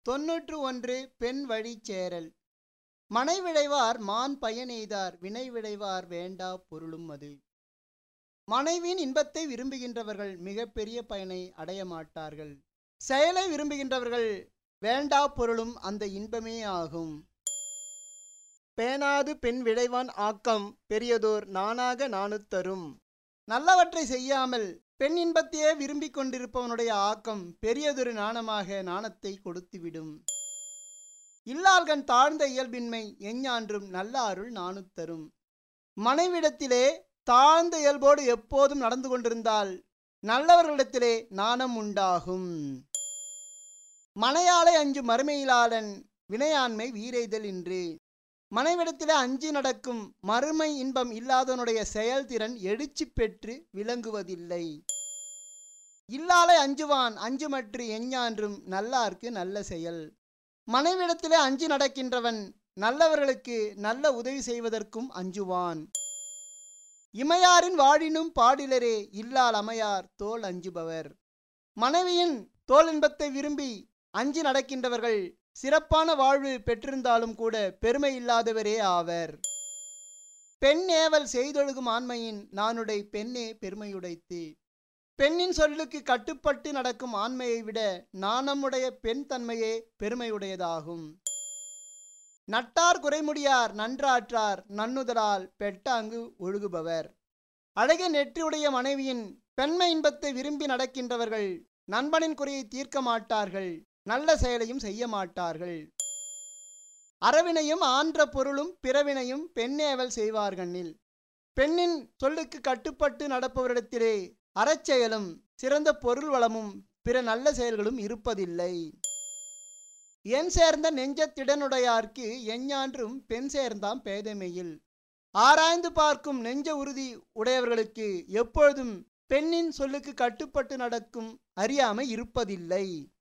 தொன்னூற்று ஒன்று பெண் வழி சேரல் மனை விளைவார் மான் பயனெய்தார் வினை விளைவார் வேண்டா பொருளும் அது மனைவியின் இன்பத்தை விரும்புகின்றவர்கள் மிகப்பெரிய பயனை அடைய மாட்டார்கள் செயலை விரும்புகின்றவர்கள் வேண்டா பொருளும் அந்த இன்பமே ஆகும் பேணாது பெண் விளைவான் ஆக்கம் பெரியதோர் நானாக நாணுத்தரும் நல்லவற்றை செய்யாமல் பெண் இன்பத்தையே விரும்பிக் கொண்டிருப்பவனுடைய ஆக்கம் பெரியதொரு நாணமாக நாணத்தை கொடுத்துவிடும் இல்லாள்கண் தாழ்ந்த இயல்பின்மை எஞ்ஞான்றும் நல்ல அருள் நாணுத்தரும் மனைவிடத்திலே தாழ்ந்த இயல்போடு எப்போதும் நடந்து கொண்டிருந்தால் நல்லவர்களிடத்திலே நாணம் உண்டாகும் மனையாளை அஞ்சு மறுமையிலாளன் வினையாண்மை வீரெய்தல் இன்று மனைவிடத்திலே அஞ்சி நடக்கும் மறுமை இன்பம் இல்லாதவனுடைய செயல்திறன் எழுச்சி பெற்று விளங்குவதில்லை இல்லாலை அஞ்சுவான் அஞ்சுமற்று எஞ்ஞான்றும் நல்லார்க்கு நல்ல செயல் மனைவிடத்திலே அஞ்சி நடக்கின்றவன் நல்லவர்களுக்கு நல்ல உதவி செய்வதற்கும் அஞ்சுவான் இமையாரின் வாழினும் பாடிலரே இல்லால் அமையார் தோல் அஞ்சுபவர் மனைவியின் தோல் இன்பத்தை விரும்பி அஞ்சி நடக்கின்றவர்கள் சிறப்பான வாழ்வு பெற்றிருந்தாலும் கூட பெருமை இல்லாதவரே ஆவர் பெண் ஏவல் செய்தொழுகும் ஆண்மையின் நானுடை பெண்ணே பெருமையுடைத்து பெண்ணின் சொல்லுக்கு கட்டுப்பட்டு நடக்கும் ஆண்மையை விட நாணமுடைய பெண் தன்மையே பெருமையுடையதாகும் நட்டார் குறைமுடியார் நன்றாற்றார் நன்னுதலால் பெட்டாங்கு ஒழுகுபவர் அழகிய நெற்றியுடைய மனைவியின் பெண்மை இன்பத்தை விரும்பி நடக்கின்றவர்கள் நண்பனின் குறையை தீர்க்க மாட்டார்கள் நல்ல செயலையும் செய்ய மாட்டார்கள் அறவினையும் ஆன்ற பொருளும் பிறவினையும் பெண்ணேவல் செய்வார்கண்ணில் பெண்ணின் சொல்லுக்கு கட்டுப்பட்டு நடப்பவரிடத்திலே அறச்செயலும் சிறந்த பொருள் வளமும் பிற நல்ல செயல்களும் இருப்பதில்லை என் சேர்ந்த நெஞ்சத்திடனுடையார்க்கு எஞ்ஞான்றும் பெண் சேர்ந்தாம் பேதமையில் ஆராய்ந்து பார்க்கும் நெஞ்ச உறுதி உடையவர்களுக்கு எப்பொழுதும் பெண்ணின் சொல்லுக்கு கட்டுப்பட்டு நடக்கும் அறியாமை இருப்பதில்லை